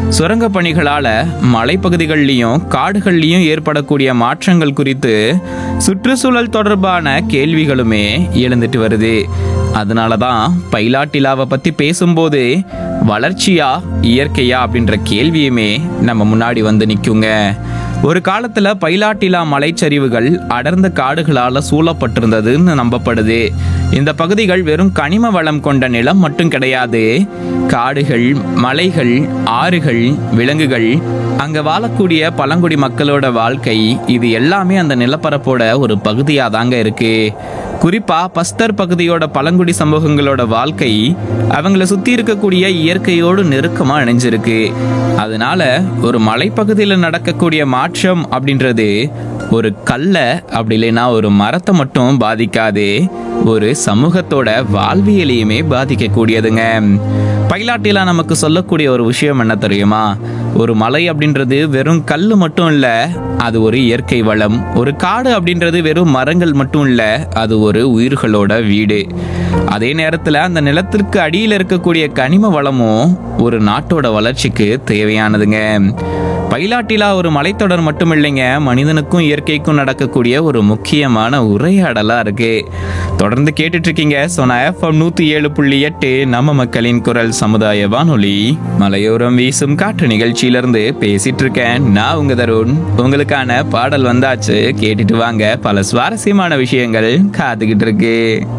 சுரங்க பணிகளால மலைப்பகுதிகள்லையும் காடுகள்லையும் ஏற்படக்கூடிய மாற்றங்கள் குறித்து சுற்றுச்சூழல் தொடர்பான கேள்விகளுமே எழுந்துட்டு வருது அதனால தான் பைலாட்டிலாவை பத்தி பேசும்போது வளர்ச்சியா இயற்கையா அப்படின்ற கேள்வியுமே நம்ம முன்னாடி வந்து நிற்குங்க ஒரு காலத்துல பைலாட்டிலா மலைச்சரிவுகள் அடர்ந்த காடுகளால சூழப்பட்டிருந்ததுன்னு நம்பப்படுது இந்த பகுதிகள் வெறும் கனிம வளம் கொண்ட நிலம் மட்டும் கிடையாது காடுகள் மலைகள் ஆறுகள் விலங்குகள் அங்க வாழக்கூடிய பழங்குடி மக்களோட வாழ்க்கை இது எல்லாமே அந்த நிலப்பரப்போட ஒரு பகுதியா தாங்க இருக்கு குறிப்பா பஸ்தர் பகுதியோட பழங்குடி சமூகங்களோட வாழ்க்கை அவங்கள சுத்தி இருக்கக்கூடிய இயற்கையோடு நெருக்கமா இணைஞ்சிருக்கு அதனால ஒரு மலைப்பகுதியில் நடக்கக்கூடிய மாற்றம் அப்படின்றது ஒரு கல்லை அப்படி இல்லைன்னா ஒரு மரத்தை மட்டும் பாதிக்காது ஒரு சமூகத்தோட வாழ்வியலையுமே பாதிக்கக்கூடியதுங்க பைலாட்டிலா நமக்கு சொல்லக்கூடிய ஒரு விஷயம் என்ன தெரியுமா ஒரு மலை அப்படின்றது வெறும் கல் மட்டும் இல்ல அது ஒரு இயற்கை வளம் ஒரு காடு அப்படின்றது வெறும் மரங்கள் மட்டும் இல்ல அது ஒரு உயிர்களோட வீடு அதே நேரத்துல அந்த நிலத்திற்கு அடியில் இருக்கக்கூடிய கனிம வளமும் ஒரு நாட்டோட வளர்ச்சிக்கு தேவையானதுங்க பைலாட்டிலா ஒரு மலைத்தொடர் மட்டும் இல்லைங்க மனிதனுக்கும் இயற்கைக்கும் நடக்கக்கூடிய ஒரு முக்கியமான உரையாடலா இருக்கு தொடர்ந்து கேட்டுட்டு இருக்கீங்க சோனா எஃப்எம் நூத்தி ஏழு புள்ளி எட்டு நம்ம மக்களின் குரல் சமுதாய வானொலி மலையோரம் வீசும் காற்று நிகழ்ச்சியிலிருந்து பேசிட்டு இருக்கேன் நான் உங்க தருண் உங்களுக்கான பாடல் வந்தாச்சு கேட்டுட்டு வாங்க பல சுவாரஸ்யமான விஷயங்கள் காத்துக்கிட்டு இருக்கு